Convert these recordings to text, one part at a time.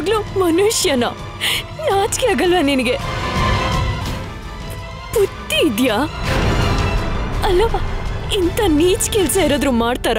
ನಿಜವಾಗ್ಲೂ ಮನುಷ್ಯನ ನಾಚಿಕೆ ಆಗಲ್ವಾ ನಿನಗೆ ಬುದ್ಧಿ ಇದ್ಯಾ ಅಲ್ಲವಾ ಇಂಥ ನೀಚ್ ಕೆಲ್ಸ ಇರೋದ್ರು ಮಾಡ್ತಾರ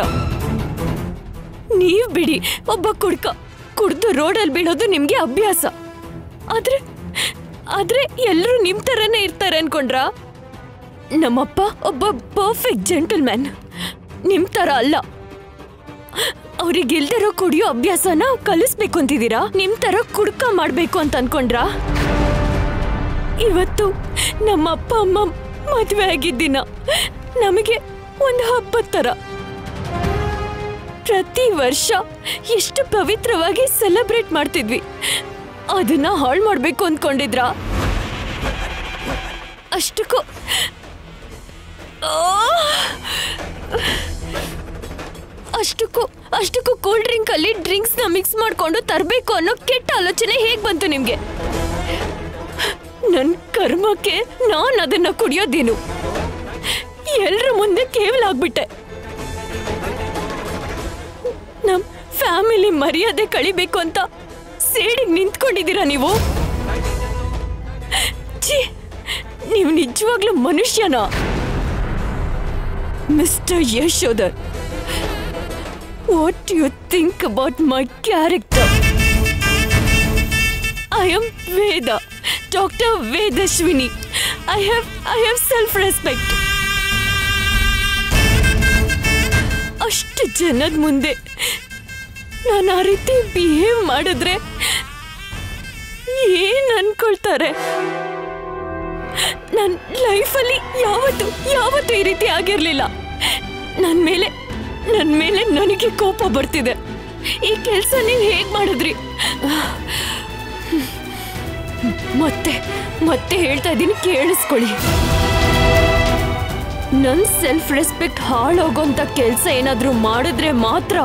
ನೀವ್ ಬಿಡಿ ಒಬ್ಬ ಕುಡ್ಕ ಕುಡ್ದು ರೋಡಲ್ಲಿ ಬೀಳೋದು ನಿಮ್ಗೆ ಅಭ್ಯಾಸ ಆದ್ರೆ ಆದ್ರೆ ಎಲ್ಲರೂ ನಿಮ್ ತರನೇ ಇರ್ತಾರೆ ಅನ್ಕೊಂಡ್ರಾ ನಮ್ಮಪ್ಪ ಒಬ್ಬ ಪರ್ಫೆಕ್ಟ್ ಜೆಂಟಲ್ಮ್ಯಾನ್ ನಿಮ್ ತರ ಅಲ್ಲ ಅವ್ರಿಗಿಲ್ದಿರೋ ಕುಡಿಯೋ ಅಭ್ಯಾಸನ ಕಲಿಸ್ಬೇಕು ಅಂತಿದ್ದೀರಾ ನಿಮ್ ತರ ಕುಡ್ಕ ಮಾಡ್ಬೇಕು ಅಂತ ಅನ್ಕೊಂಡ್ರಾ ಇವತ್ತು ನಮ್ಮ ಅಪ್ಪ ಅಮ್ಮ ಮದುವೆ ಆಗಿದ್ದಿನ ನಮಗೆ ಒಂದು ಹಬ್ಬದ ತರ ಪ್ರತಿ ವರ್ಷ ಎಷ್ಟು ಪವಿತ್ರವಾಗಿ ಸೆಲೆಬ್ರೇಟ್ ಮಾಡ್ತಿದ್ವಿ ಅದನ್ನ ಹಾಳು ಮಾಡ್ಬೇಕು ಅಂದ್ಕೊಂಡಿದ್ರಾ ಅಷ್ಟಕ್ಕೂ ಆ! ಅಷ್ಟಕ್ಕೂ ಅಷ್ಟಕ್ಕೂ ಕೂಲ್ ಡ್ರಿಂಕ್ ಅಲ್ಲಿ ಡ್ರಿಂಕ್ಸ್ ನ ಮಿಕ್ಸ್ ಮಾಡ್ಕೊಂಡು ತರಬೇಕು ಅನ್ನೋ ಕೆಟ್ಟ ಆಲೋಚನೆ ಹೇಗ್ ಬಂತು ನಿಮ್ಗೆ ನನ್ ಕರ್ಮಕ್ಕೆ ನಾನ್ ಅದನ್ನ ಕುಡಿಯೋದೇನು ಎಲ್ರ ಮುಂದೆ ಕೇವಲ ಆಗ್ಬಿಟ್ಟೆ ನಮ್ ಫ್ಯಾಮಿಲಿ ಮರ್ಯಾದೆ ಕಳಿಬೇಕು ಅಂತ ಸೇಡಿಗೆ ನಿಂತ್ಕೊಂಡಿದ್ದೀರಾ ನೀವು ಛೀ ನೀವು ನಿಜವಾಗ್ಲೂ ಮನುಷ್ಯನಾ mister Yashodhar what you think about my character I am Veda doctor Vedashwini I have I have self respect ಅಷ್ಟು ಜನದ ಮುಂದೆ ನಾನು ಆ ರೀತಿ ಬಿಹೇವ್ ಮಾಡಿದ್ರೆ ಏನ್ ಅನ್ಕೊಳ್ತಾರೆ ನನ್ನ ಲೈಫಲ್ಲಿ ಯಾವತ್ತು ಯಾವತ್ತು ಈ ರೀತಿ ಆಗಿರ್ಲಿಲ್ಲ ನನ್ನ ಮೇಲೆ ನನ್ನ ಮೇಲೆ ನನಗೆ ಕೋಪ ಬರ್ತಿದೆ ಈ ಕೆಲಸ ನೀವು ಹೇಗೆ ಮಾಡಿದ್ರಿ ಮತ್ತೆ ಮತ್ತೆ ಹೇಳ್ತಾ ಇದ್ದೀನಿ ಕೇಳಿಸ್ಕೊಳ್ಳಿ ನನ್ನ ಸೆಲ್ಫ್ ರೆಸ್ಪೆಕ್ಟ್ ಹಾಳೋಗೋಂಥ ಕೆಲಸ ಏನಾದರೂ ಮಾಡಿದ್ರೆ ಮಾತ್ರ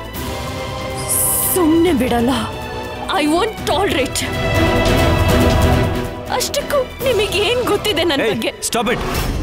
ಸುಮ್ಮನೆ ಬಿಡಲ್ಲ ಐ ವಾಂಟ್ ಟಾಲ್ರೇಟ್ ಅಷ್ಟಕ್ಕೂ ನಿಮಗೆ ಏನ್ ಗೊತ್ತಿದೆ ನನ್ನ ಬಗ್ಗೆ ಸ್ಟಾಪ್ ಇಟ್